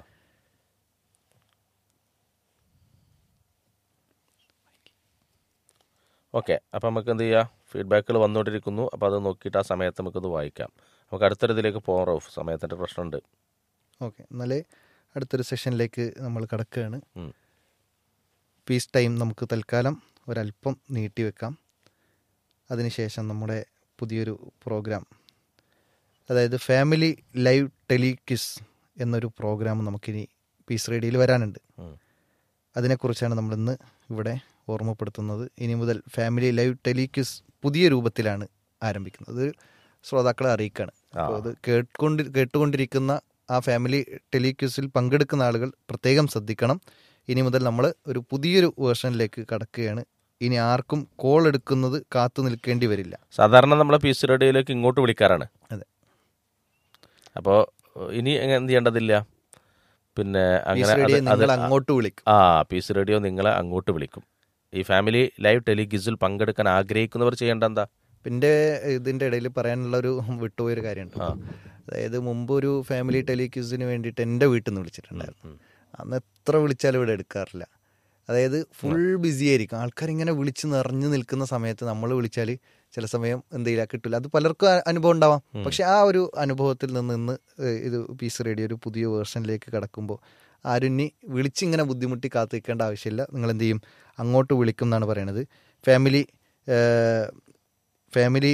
ഓക്കെ അപ്പോൾ നമുക്ക് എന്ത് ചെയ്യാം ഫീഡ്ബാക്കുകൾ വന്നുകൊണ്ടിരിക്കുന്നു അപ്പോൾ അത് നോക്കിയിട്ട് ആ സമയത്ത് നമുക്കത് വായിക്കാം നമുക്ക് അടുത്തൊരു ഇതിലേക്ക് പോകാം റോഫ് സമയത്തിൻ്റെ പ്രശ്നമുണ്ട് ഓക്കെ എന്നാലേ അടുത്തൊരു സെഷനിലേക്ക് നമ്മൾ കടക്കുകയാണ് ഉം. പീസ് ടൈം നമുക്ക് തൽക്കാലം ഒരല്പം നീട്ടിവെക്കാം അതിനുശേഷം നമ്മുടെ പുതിയൊരു പ്രോഗ്രാം അതായത് ഫാമിലി ലൈവ് ടെലിക്വിസ് എന്നൊരു പ്രോഗ്രാം നമുക്കിനി പീസ് റേഡിയോയിൽ വരാനുണ്ട് ഉം. അതിനെക്കുറിച്ചാണ് നമ്മളിന്ന് ഇവിടെ ഓർമ്മപ്പെടുത്തുന്നത് ഇനി മുതൽ ഫാമിലി ലൈവ് ടെലിക്യൂസ് പുതിയ രൂപത്തിലാണ് ആരംഭിക്കുന്നത് അത് ശ്രോതാക്കളെ അറിയിക്കുകയാണ് അപ്പോൾ അത് കേട്ടുകൊണ്ട് കേട്ടുകൊണ്ടിരിക്കുന്ന ആ ഫാമിലി ടെലിക്യൂസിൽ പങ്കെടുക്കുന്ന ആളുകൾ പ്രത്യേകം ശ്രദ്ധിക്കണം ഇനി മുതൽ നമ്മൾ ഒരു പുതിയൊരു വേർഷനിലേക്ക് കടക്കുകയാണ് ഇനി ആർക്കും കോൾ എടുക്കുന്നത് കാത്തു നിൽക്കേണ്ടി വരില്ല സാധാരണ നമ്മളെ പീസ് റേഡിയോയിലേക്ക് ഇങ്ങോട്ട് വിളിക്കാറാണ് അതെ. അപ്പോൾ ഇനി എങ്ങനെ എന്ത് ചെയ്യേണ്ടതില്ല പിന്നെ അങ്ങനെ പീസ് റേഡിയോ അത് അത് നിങ്ങൾ അങ്ങോട്ട് വിളിക്കും ആ പീസ് റേഡിയോ നിങ്ങളെ അങ്ങോട്ട് വിളിക്കും ഈ ഫാമിലി ലൈവ് ടെലിഗിസിൽ പങ്കെടുക്കാൻ ആഗ്രഹിക്കുന്നവർ ചെയ്യേണ്ട എന്താ പിന്നെ ഇതിൻ്റെ ഇടയിൽ പറയാനുള്ള ഒരു വിട്ടുപോയൊരു കാര്യമുണ്ട് അതായത് മുമ്പ് ഒരു ഫാമിലി ടെലിക്യൂസിന് വേണ്ടിയിട്ട് എൻ്റെ വീട്ടിൽ നിന്ന് വിളിച്ചിട്ടുണ്ടായിരുന്നു അന്ന് എത്ര വിളിച്ചാലും ഇവിടെ എടുക്കാറില്ല അതായത് ഫുൾ ബിസി ആയിരിക്കും ആൾക്കാർ ഇങ്ങനെ വിളിച്ച് നിറഞ്ഞു നിൽക്കുന്ന സമയത്ത് നമ്മൾ വിളിച്ചാൽ ചില സമയം എന്ത് ചെയ്യില്ല കിട്ടില്ല അത് പലർക്കും അ- അനുഭവം ഉണ്ടാവാം പക്ഷെ ആ ഒരു അനുഭവത്തിൽ നിന്ന് ഇന്ന് ഏഹ് ഇത് പീസ് റേഡിയോ ഒരു പുതിയ വേർഷനിലേക്ക് കടക്കുമ്പോൾ ആരും ഇനി വിളിച്ചിങ്ങനെ ബുദ്ധിമുട്ടി കാത്തു നിൽക്കേണ്ട ആവശ്യമില്ല നിങ്ങൾ എന്ത് ചെയ്യും അങ്ങോട്ട് വിളിക്കും എന്നാണ് പറയണത് ഫാമിലി ഏഹ്, ഫാമിലി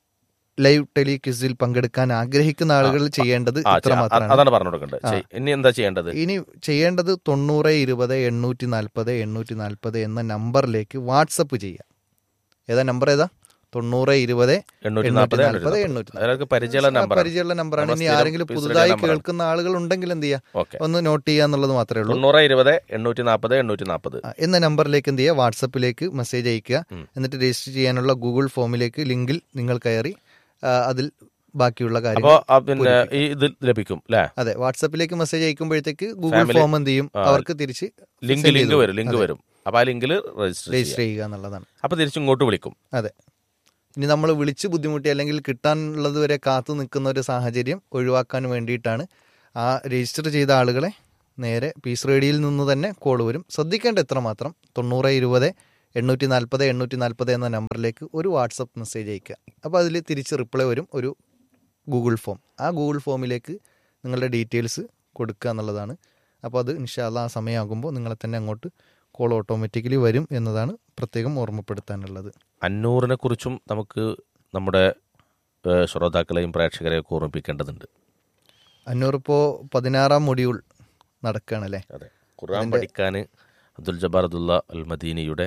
ലൈവ് ടെലിക്വിസിൽ പങ്കെടുക്കാൻ ആഗ്രഹിക്കുന്ന ആളുകൾ ചെയ്യേണ്ടത് ആ ഇത്ര ചെ- അ- മാത്രമാണ് അതാണ് പറഞ്ഞു കൊടുക്കേണ്ടത് ചെയ്- ഇനി എന്താ ചെയ്യേണ്ടത് ഇനി ചെയ്യേണ്ടത് തൊണ്ണൂറ് ഇരുപത് എണ്ണൂറ്റി നാൽപ്പത് എണ്ണൂറ്റി നാൽപ്പത് എന്ന നമ്പറിലേക്ക് വാട്സപ്പ് ചെയ്യുക ഏതാ നമ്പർ ഏതാ തൊണ്ണൂറ് ഇരുപത് എണ്ണൂറ്റി എണ്ണൂറ്റി നാൽപ്പത് നാൽപ്പത് എണ്ണൂറ്റി അതിലൊക്കെ പരിചയമുള്ള നമ്പർ പരിചയമുള്ള നമ്പറാണ് നമ്മുടെ ഇനി സ്ഥിരം ആരെങ്കിലും പീസ് പുതുതായി നമ്പറാണ്. കേൾക്കുന്ന ആളുകൾ ഉണ്ടെങ്കിൽ എന്ത് ചെയ്യുക ഓക്കെ ഒന്ന് നോട്ട് ചെയ്യുക എന്നുള്ളത് മാത്രമേ ഉള്ളൂ തൊണ്ണൂറ് ഇരുപത് എണ്ണൂറ്റി നാൽപ്പത് എണ്ണൂറ്റി നാൽപ്പത് ആ, എന്ന നമ്പറിലേക്ക് എന്ത് ചെയ്യുക വാട്സപ്പിലേക്ക് മെസ്സേജ് അയക്കുക എന്നിട്ട് രജിസ്റ്റർ ചെയ്യാനുള്ള ഗൂഗിൾ ഫോമിലേക്ക് ലിങ്കിൽ നിങ്ങൾ കയറി ആ, അതിൽ ബാക്കിയുള്ള അപ്പോ കാര്യങ്ങൾ പിന്നെ ഈ ഇത് ലഭിക്കും അല്ലേ അതെ വാട്സപ്പിലേക്ക് മെസ്സേജ് അയക്കുമ്പോഴത്തേക്ക് ഗൂഗിൾ Family- ഫോം എന്ത് ചെയ്യും ആ, അവർക്ക് തിരിച്ച് ലിങ്ക് send ലിങ്ക് ചെയ്ത് വരും ലിങ്ക് അതെ. വരും അപ്പൊ ആ ലിങ്കിൽ രജിസ്റ്റർ രജിസ്റ്റർ ചെയ്യാം ചെയ്യുക എന്നുള്ളതാണ് അപ്പൊ തിരിച്ച് ഇങ്ങോട്ട് വിളിക്കും അതെ ഇനി നമ്മൾ വിളിച്ച് ബുദ്ധിമുട്ടി അല്ലെങ്കിൽ കിട്ടാനുള്ളത് വരെ കാത്തു നിൽക്കുന്ന ഒരു സാഹചര്യം ഒഴിവാക്കാൻ വേണ്ടിയിട്ടാണ് ആ രജിസ്റ്റർ ചെയ്ത ആളുകളെ നേരെ പീസ് റേഡിയോയിൽ നിന്ന് തന്നെ കോൾ വരും ശ്രദ്ധിക്കേണ്ട എത്രമാത്രം തൊണ്ണൂറ് ഇരുപത് എണ്ണൂറ്റി നാൽപ്പത് എണ്ണൂറ്റി നാൽപ്പത് എന്ന നമ്പറിലേക്ക് ഒരു വാട്സപ്പ് മെസ്സേജ് അയക്കുക അപ്പോൾ അതിൽ തിരിച്ച് റിപ്ലൈ വരും ഒരു ഗൂഗിൾ ഫോം ആ ഗൂഗിൾ ഫോമിലേക്ക് നിങ്ങളുടെ ഡീറ്റെയിൽസ് കൊടുക്കുക എന്നുള്ളതാണ് അപ്പോൾ അത് ഇൻഷാല്ല ആ സമയമാകുമ്പോൾ നിങ്ങളെ തന്നെ അങ്ങോട്ട് കോൾ ഓട്ടോമാറ്റിക്കലി വരും എന്നതാണ് പ്രത്യേകം ഓർമ്മപ്പെടുത്താനുള്ളത് അന്നൂറിനെ കുറിച്ചും നമുക്ക് നമ്മുടെ ഏഹ്, ശ്രോതാക്കളെയും പ്രേക്ഷകരെയും ഒക്കെ ഓർമ്മിപ്പിക്കേണ്ടതുണ്ട് അന്നൂറിപ്പോൾ പതിനാറാം മൊഡ്യൂൾ നടക്കുകയാണല്ലേ അതെ ഖുർആൻ പഠിക്കാൻ അബ്ദുൽ ജബ്ബാർ അബ്ദുള്ള അൽ മദീനിയുടെ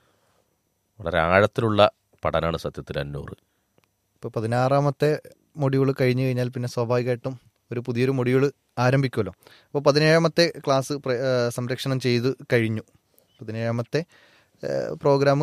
വളരെ ആഴത്തിലുള്ള പഠനമാണ് സത്യത്തിൽ അന്നൂർ ഇപ്പോൾ പതിനാറാമത്തെ മൊഡ്യൂൾ കഴിഞ്ഞു കഴിഞ്ഞാൽ പിന്നെ സ്വാഭാവികമായിട്ടും ഒരു പുതിയൊരു മൊഡ്യൂൾ ആരംഭിക്കുമല്ലോ അപ്പോൾ പതിനേഴാമത്തെ ക്ലാസ് പ്ര- ആ, സംരക്ഷണം ചെയ്ത് കഴിഞ്ഞു പതിനേഴാമത്തെ പ്രോഗ്രാം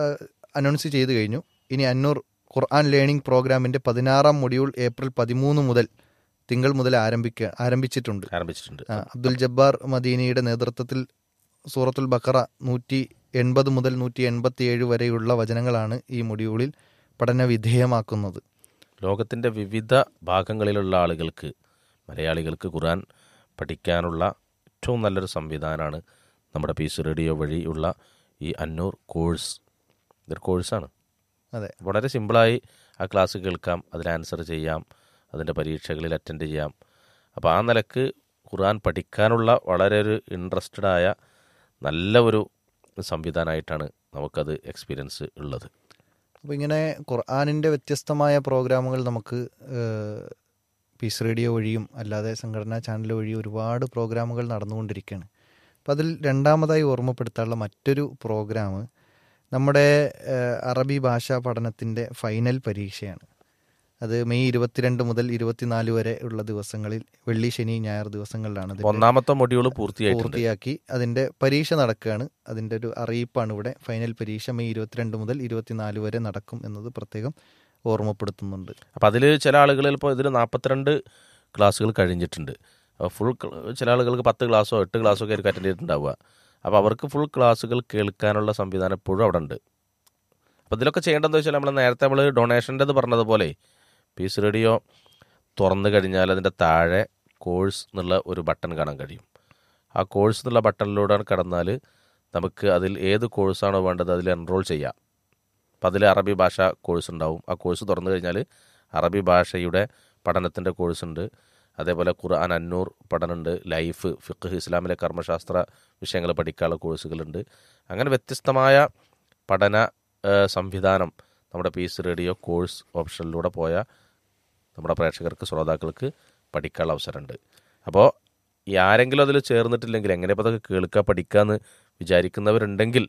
അനൗൺസ് ചെയ്ത് കഴിഞ്ഞു ഇനി അന്നൂർ ഖുർആൻ ലേണിംഗ് പ്രോഗ്രാമിൻ്റെ പതിനാറാം മൊഡ്യൂൾ ഏപ്രിൽ പതിമൂന്ന് മുതൽ തിങ്കൾ മുതൽ ആരംഭിക്കുക ആരംഭിച്ചിട്ടുണ്ട് ആരംഭിച്ചിട്ടുണ്ട് ആ, അബ്ദുൽ ജബ്ബാർ മദീനയുടെ നേതൃത്വത്തിൽ സൂറത്തുൽ ബക്കറ നൂറ്റി എൺപത് മുതൽ നൂറ്റി എൺപത്തി ഏഴ് വരെയുള്ള വചനങ്ങളാണ് ഈ മൊഡ്യൂളിൽ പഠന വിധേയമാക്കുന്നത് ലോകത്തിൻ്റെ വിവിധ ഭാഗങ്ങളിലുള്ള ആളുകൾക്ക് മലയാളികൾക്ക് ഖുർആൻ പഠിക്കാനുള്ള ഏറ്റവും നല്ലൊരു സംവിധാനമാണ് നമ്മുടെ പീസ് റേഡിയോ വഴിയുള്ള ഈ അന്നൂർ കോഴ്സ് ഇതൊരു കോഴ്സാണ് അതെ വളരെ സിമ്പിളായി ആ ക്ലാസ് കേൾക്കാം അതിൽ ആൻസർ ചെയ്യാം അതിൻ്റെ പരീക്ഷകളിൽ അറ്റൻഡ് ചെയ്യാം അപ്പോൾ ആ നിലക്ക് ഖുർആൻ പഠിക്കാനുള്ള വളരെ ഒരു ഇൻട്രസ്റ്റഡ് ആയ നല്ല ഒരു സംവിധാനമായിട്ടാണ് നമുക്കത് എക്സ്പീരിയൻസ് ഉള്ളത് അപ്പോൾ ഇങ്ങനെ ഖുർആാനിൻ്റെ വ്യത്യസ്തമായ പ്രോഗ്രാമുകൾ നമുക്ക് ഏഹ്, പീസ് റേഡിയോ വഴിയും അല്ലാതെ സംഘടനാ ചാനൽ വഴിയും ഒരുപാട് പ്രോഗ്രാമുകൾ നടന്നുകൊണ്ടിരിക്കുകയാണ് അപ്പോൾ അതിൽ രണ്ടാമതായി ഓർമ്മപ്പെടുത്താനുള്ള മറ്റൊരു പ്രോഗ്രാം നമ്മുടെ ഏഹ്, അറബി ഭാഷാ പഠനത്തിൻ്റെ ഫൈനൽ പരീക്ഷയാണ് അത് മെയ് ഇരുപത്തിരണ്ട് മുതൽ ഇരുപത്തിനാല് വരെ ഉള്ള ദിവസങ്ങളിൽ വെള്ളി ശനി ഞായർ ദിവസങ്ങളിലാണ് അപ്പോൾ ഇതിൻ്റെ ഒന്നാമത്തെ മൊഡ്യൂൾ പൂർത്തിയായിട്ടുണ്ട് പൂർത്തിയാക്കി അതിൻ്റെ പരീക്ഷ നടക്കുകയാണ് അതിൻ്റെ ഒരു അറിയിപ്പാണ് ഇവിടെ ഫൈനൽ പരീക്ഷ മെയ് ഇരുപത്തിരണ്ട് മുതൽ ഇരുപത്തിനാല് വരെ നടക്കും എന്നത് പ്രത്യേകം ഓർമ്മപ്പെടുത്തുന്നുണ്ട് അപ്പോൾ അതിൽ ചില ആളുകളിൽ ഇപ്പോൾ ഇതിൽ നാൽപ്പത്തിരണ്ട് ക്ലാസ്സുകൾ കഴിഞ്ഞിട്ടുണ്ട് അപ്പോൾ ഫുൾ ചില ആളുകൾക്ക് പത്ത് ക്ലാസ്സോ എട്ട് ക്ലാസ്സോ ഒക്കെ ആയിരിക്കും അറ്റൻഡ് ചെയ്തിട്ടുണ്ടാവുക അപ്പോൾ അവർക്ക് ഫുൾ ക്ലാസ്സുകൾ കേൾക്കാനുള്ള സംവിധാനം എപ്പോഴും അവിടെ ഉണ്ട് അപ്പോൾ ഇതിലൊക്കെ ചെയ്യേണ്ടതെന്ന് വെച്ചാൽ നമ്മൾ നേരത്തെ നമ്മൾ ഡൊണേഷൻ്റെത് പറഞ്ഞതുപോലെ പീസ് റേഡിയോ തുറന്നു കഴിഞ്ഞാൽ അതിൻ്റെ താഴെ കോഴ്സ് എന്നുള്ള ഒരു ബട്ടൺ കാണാൻ കഴിയും ആ കോഴ്സ് എന്നുള്ള ബട്ടണിലൂടെ കടന്നാൽ നമുക്ക് അതിൽ ഏത് കോഴ്സാണോ വേണ്ടത് അതിൽ എൻറോൾ ചെയ്യാം അപ്പം അതിൽ അറബി ഭാഷ കോഴ്സ് ഉണ്ടാവും ആ കോഴ്സ് തുറന്നു കഴിഞ്ഞാൽ അറബി ഭാഷയുടെ പഠനത്തിൻ്റെ കോഴ്സ് ഉണ്ട് അതേപോലെ ഖുർആൻ അന്നൂർ പഠനമുണ്ട് ലൈഫ് ഫിഖ് ഇസ്ലാമിലെ കർമ്മശാസ്ത്ര വിഷയങ്ങൾ പഠിക്കാനുള്ള കോഴ്സുകളുണ്ട് അങ്ങനെ വ്യത്യസ്തമായ പഠന ആ, സംവിധാനം നമ്മുടെ പീസ് റേഡിയോ കോഴ്സ് ഓപ്ഷനിലൂടെ പോയ നമ്മുടെ പ്രേക്ഷകർക്ക് ശ്രോതാക്കൾക്ക് പഠിക്കാനുള്ള അവസരമുണ്ട് അപ്പോൾ ഈ ആരെങ്കിലും അതിൽ ചേർന്നിട്ടില്ലെങ്കിൽ എങ്ങനെ ഇപ്പോൾ അതൊക്കെ കേൾക്കുക പഠിക്കുക എന്ന് വിചാരിക്കുന്നവരുണ്ടെങ്കിൽ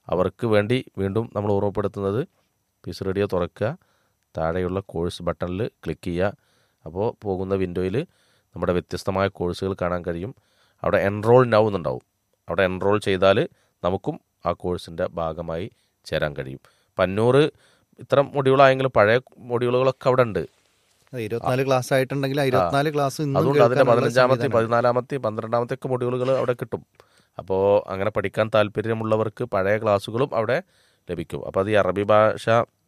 അവർക്ക് വേണ്ടി വീണ്ടും നമ്മൾ ഓർമ്മപ്പെടുത്തുന്നത് പീസ് റേഡിയോ തുറക്കുക താഴെയുള്ള കോഴ്സ് ബട്ടണിൽ ക്ലിക്ക് ചെയ്യുക അപ്പോൾ പോകുന്ന വിൻഡോയിൽ നമ്മുടെ വ്യത്യസ്തമായ കോഴ്സുകൾ കാണാൻ കഴിയും അവിടെ എൻറോൾ നൗ എന്നുണ്ടാവും അവിടെ എൻറോൾ ചെയ്താൽ നമുക്കും ആ കോഴ്സിൻ്റെ ഭാഗമായി ചേരാൻ കഴിയും പന്നൂറ് ഇത്തരം മൊഡ്യൂളായെങ്കിലും പഴയ മൊഡ്യൂളുകളൊക്കെ അവിടെ ഉണ്ട് അതെ, ഇരുപത്തിനാല് ക്ലാസ് ആയിട്ടുണ്ടെങ്കിൽ ആ ഇരുപത്തിനാല് ക്ലാസ് ഇന്നും അതുകൊണ്ട് അതിൻ്റെ കേൾക്കാനുള്ള പതിനഞ്ചാമത്തെ സംവിധാനം. പതിനാലാമത്തെ പന്ത്രണ്ടാമത്തെ ഒക്കെ മൊഡ്യൂളുകൾ അവിടെ കിട്ടും അപ്പോൾ അങ്ങനെ പഠിക്കാൻ താല്പര്യമുള്ളവർക്ക് പഴയ ക്ലാസ്സുകളും അവിടെ ലഭിക്കും അപ്പോൾ അത് ഈ അറബി ഭാഷ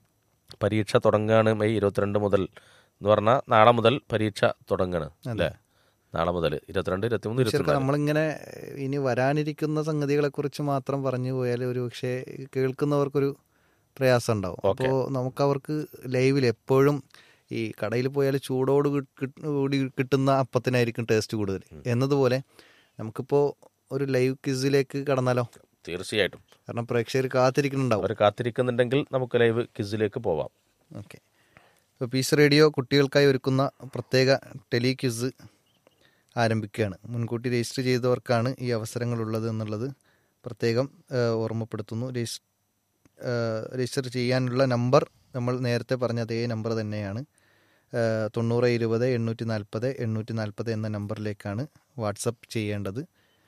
പരീക്ഷ തുടങ്ങുകയാണ് മെയ് ഇരുപത്തിരണ്ട് മുതൽ എന്ന് പറഞ്ഞാൽ നാളെ മുതൽ പരീക്ഷ തുടങ്ങുകയാണ് അല്ലേ നാളെ മുതൽ ഇരുപത്തിരണ്ട് ഇരുപത്തിമൂന്ന് ശരിക്കും ഇരുപത്തിനാല് നമ്മളിങ്ങനെ ഇനി വരാനിരിക്കുന്ന സംഗതികളെ കുറിച്ച് മാത്രം പറഞ്ഞു പോയാൽ ഒരു പക്ഷേ കേൾക്കുന്നവർക്കൊരു പ്രയാസം ഉണ്ടാവും ഓക്കേ. അപ്പോൾ നമുക്ക് അവർക്ക് ലൈവിൽ എപ്പോഴും ഈ കടയിൽ പോയാൽ ചൂടോട് കി- കി- കൂടി കിട്ടുന്ന അപ്പത്തിനായിരിക്കും ടേസ്റ്റ് കൂടുതൽ എന്നതുപോലെ നമുക്കിപ്പോൾ ഒരു ലൈവ് ക്വിസിലേക്ക് കടന്നാലോ തീർച്ചയായിട്ടും കാരണം പ്രേക്ഷകർ കാത്തിരിക്കുന്നുണ്ടാവും അവർ കാത്തിരിക്കുന്നുണ്ടെങ്കിൽ നമുക്ക് ലൈവ് ക്വിസിലേക്ക് പോവാം ഓക്കെ ഇപ്പോൾ പീസ് റേഡിയോ കുട്ടികൾക്കായി ഒരുക്കുന്ന പ്രത്യേക ടെലി ക്വിസ് ആരംഭിക്കുകയാണ് മുൻകൂട്ടി രജിസ്റ്റർ ചെയ്തവർക്കാണ് ഈ അവസരങ്ങളുള്ളത് എന്നുള്ളത് പ്രത്യേകം ആ, ഓർമ്മപ്പെടുത്തുന്നു രജിസ്- ആ, രജിസ്റ്റർ ചെയ്യാനുള്ള നമ്പർ നമ്മൾ നേരത്തെ പറഞ്ഞ അതേ നമ്പർ തന്നെയാണ് ആ, തൊണ്ണൂറ് ഇരുപത് എണ്ണൂറ്റി നാൽപ്പത് എണ്ണൂറ്റി നാൽപ്പത് എന്ന നമ്പറിലേക്കാണ് വാട്സപ്പ് ചെയ്യേണ്ടത്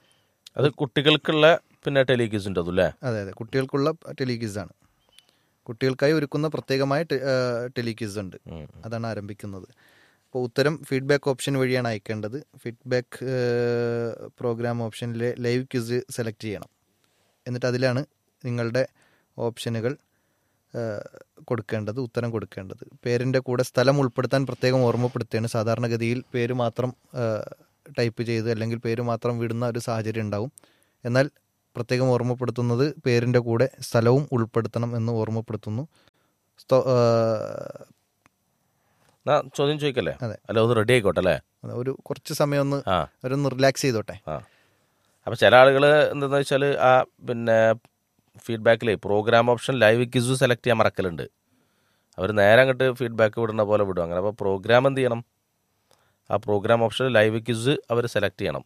അത് കുട്ടികൾക്കുള്ള പിന്നെ ടെലിക്യൂസിൻ്റെ അതും അതെ അതെ കുട്ടികൾക്കുള്ള ടെലി ക്വിസാണ് കുട്ടികൾക്കായി ഒരുക്കുന്ന പ്രത്യേകമായ ടെ- ആ, ടെലി ക്വിസ് ഉണ്ട് ഉം. അതാണ് ആരംഭിക്കുന്നത് അപ്പോൾ ഉത്തരം ഫീഡ്ബാക്ക് ഓപ്ഷൻ വഴിയാണ് അയക്കേണ്ടത് ഫീഡ്ബാക്ക് പ്രോഗ്രാം ഓപ്ഷനിലെ ലൈവ് ക്വിസ് സെലക്ട് ചെയ്യണം എന്നിട്ട് അതിലാണ് നിങ്ങളുടെ ഓപ്ഷനുകൾ ഏഹ്, കൊടുക്കേണ്ടത് ഉത്തരം കൊടുക്കേണ്ടത് പേരിൻ്റെ കൂടെ സ്ഥലം ഉൾപ്പെടുത്താൻ പ്രത്യേകം ഓർമ്മപ്പെടുത്തുകയാണ് സാധാരണഗതിയിൽ പേര് മാത്രം ഏഹ്, ടൈപ്പ് ചെയ്ത് അല്ലെങ്കിൽ പേര് മാത്രം വിടുന്ന ഒരു സാഹചര്യം ഉണ്ടാവും എന്നാൽ പ്രത്യേകം ഓർമ്മപ്പെടുത്തുന്നത് പേരിൻ്റെ കൂടെ സ്ഥലവും ഉൾപ്പെടുത്തണം എന്ന് ഓർമ്മപ്പെടുത്തുന്നു സ്തോ- ഏഹ്, എന്നാ ചോദ്യം ചോദിക്കല്ലേ അതെ. അല്ല ഒന്ന് റെഡി ആയിക്കോട്ടെ അല്ലേ ഒരു കുറച്ച് സമയം ഒന്ന് ആ അവരൊന്ന് റിലാക്സ് ചെയ്തോട്ടെ ആ അപ്പോൾ ചില ആളുകൾ എന്താണെന്ന് വെച്ചാൽ ആ പിന്നെ ഫീഡ്ബാക്കിൽ programme option live quiz select ചെയ്യാൻ മറക്കലുണ്ട് അവർ നേരെ അങ്ങോട്ട് ഫീഡ്ബാക്ക് വിടുന്ന പോലെ വിടും അങ്ങനെ അപ്പോൾ പ്രോഗ്രാം എന്ത് ചെയ്യണം ആ പ്രോഗ്രാം ഓപ്ഷൻ ലൈവ് ക്വിസ് അവർ സെലക്ട് ചെയ്യണം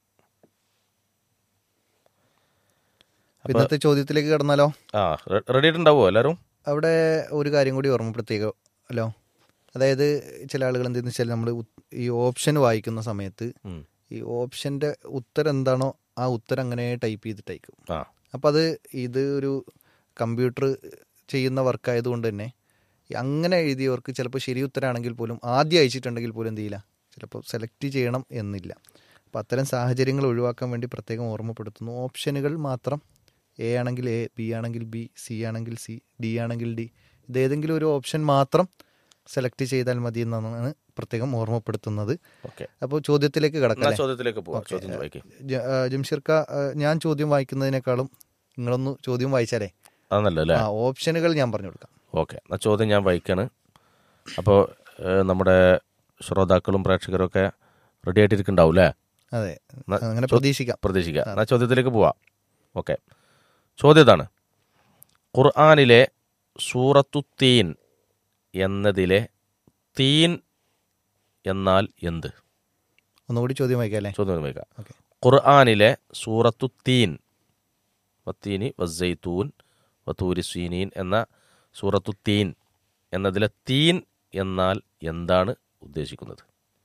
അപ്പൊ ഇന്നത്തെ ചോദ്യത്തിലേക്ക് കടന്നാലോ ആ റെഡി ആയിട്ടുണ്ടാവുമോ എല്ലാവരും അവിടെ ഒരു കാര്യം കൂടി ഓർമ്മപ്പെടുത്തിയല്ലോ അതായത് ചില ആളുകൾ എന്തെന്ന് വെച്ചാൽ നമ്മൾ ഈ ഓപ്ഷൻ വായിക്കുന്ന സമയത്ത് ഉം. ഈ ഓപ്ഷന്റെ ഉത്തരം എന്താണോ ആ ഉത്തരം അങ്ങനെ ടൈപ്പ് ചെയ്തിട്ട് അയക്കും ആ അപ്പം അത് ഇത് ഒരു കമ്പ്യൂട്ടർ ചെയ്യുന്ന വർക്കായതുകൊണ്ട് തന്നെ ഈ അങ്ങനെ എഴുതിയവർക്ക് ചിലപ്പോൾ ശരി ഉത്തരമാണെങ്കിൽ പോലും ആദ്യം അയച്ചിട്ടുണ്ടെങ്കിൽ പോലും എന്ത് ചെയ്യില്ല ചിലപ്പോൾ സെലക്ട് ചെയ്യണം എന്നില്ല അപ്പോൾ അത്തരം സാഹചര്യങ്ങൾ ഒഴിവാക്കാൻ വേണ്ടി പ്രത്യേകം ഓർമ്മപ്പെടുത്തുന്നു ഓപ്ഷനുകൾ മാത്രം എ ആണെങ്കിൽ എ ബി ആണെങ്കിൽ ബി സി ആണെങ്കിൽ സി ഡി ആണെങ്കിൽ ഡി ഇതേതെങ്കിലും ഒരു ഓപ്ഷൻ മാത്രം സെലക്ട് ചെയ്താൽ മതി എന്നാണ് പ്രത്യേകം ഓർമ്മപ്പെടുത്തുന്നത് ഓക്കെ അപ്പോൾ ചോദ്യത്തിലേക്ക് എന്നാ കിടക്കാം ചോദ്യത്തിലേക്ക് പോവാം ചോദ്യം വായിക്കും ജ- ആ, ജംഷീർക്ക ആ, ഞാൻ ചോദ്യം വായിക്കുന്നതിനേക്കാളും നിങ്ങളൊന്ന് ചോദ്യം വായിച്ചാലേ അതൊന്നല്ല അല്ലേ ആ ഓപ്ഷനുകൾ ഞാൻ പറഞ്ഞു കൊടുക്കാം ഓക്കെ എന്നാൽ ചോദ്യം ഞാൻ വായിക്കാണ് അപ്പോൾ നമ്മുടെ ശ്രോതാക്കളും പ്രേക്ഷകരും ഒക്കെ റെഡി ആയിട്ടിരിക്കുന്നുണ്ടാവും അല്ലേ അതെ എന്നാ അങ്ങനെ ചോ- പ്രതീക്ഷിക്കാം പ്രതീക്ഷിക്കുക എന്നാൽ ചോദ്യത്തിലേക്ക് പോവാം ഓക്കെ ചോദ്യം ഇതാണ് ഖുർആാനിലെ സൂറത്തു തീൻ എന്നതിലെ തീൻ എന്നാൽ എന്ത് ഒന്നുകൂടി ചോദ്യം വായിക്കാം അല്ലേ ചോദ്യം വയ്ക്കാം ഓക്കെ ഖുർആാനിലെ സൂറത്തു തീൻ വത്തീനി വസ്സൈത്തൂൻ വത്തൂരി സീനീൻ എന്ന സൂറത്തു തീൻ എന്നതിലെ തീൻ എന്നാൽ എന്താണ് ഉദ്ദേശിക്കുന്നത്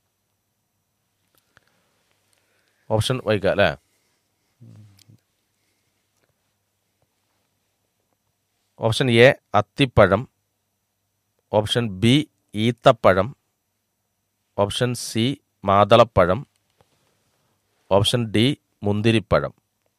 ഓപ്ഷൻ വായിക്കാം അല്ലേ ഓപ്ഷൻ എ അത്തിപ്പഴം ഓപ്ഷൻ ബി ഈത്തപ്പഴം ഓപ്ഷൻ സി മാതളപ്പഴം ഓപ്ഷൻ ഡി മുന്തിരിപ്പഴം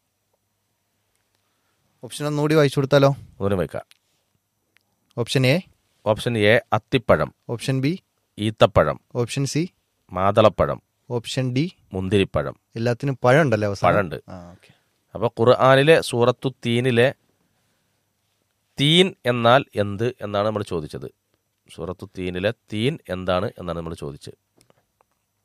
ഓപ്ഷൻ ഒന്നുകൂടി വായിച്ചു കൊടുത്താലോ ഒന്നിനും വയ്ക്കാം ഓപ്ഷൻ എ ഓപ്ഷൻ എ അത്തിപ്പഴം ഓപ്ഷൻ ബി ഈത്തപ്പഴം ഓപ്ഷൻ സി മാതളപ്പഴം ഓപ്ഷൻ ഡി മുന്തിരിപ്പഴം എല്ലാത്തിനും പഴം ഉണ്ടല്ലോ അവസാനം പഴമുണ്ട് ആ ഓക്കെ അപ്പോൾ ഖുർആാനിലെ സൂറത്തു തീനിലെ തീൻ എന്നാൽ എന്ത് എന്നാണ് നമ്മൾ ചോദിച്ചത് സൂറത്തു തീനിലെ തീൻ എന്താണ് എന്നാണ് നമ്മൾ ചോദിച്ചത്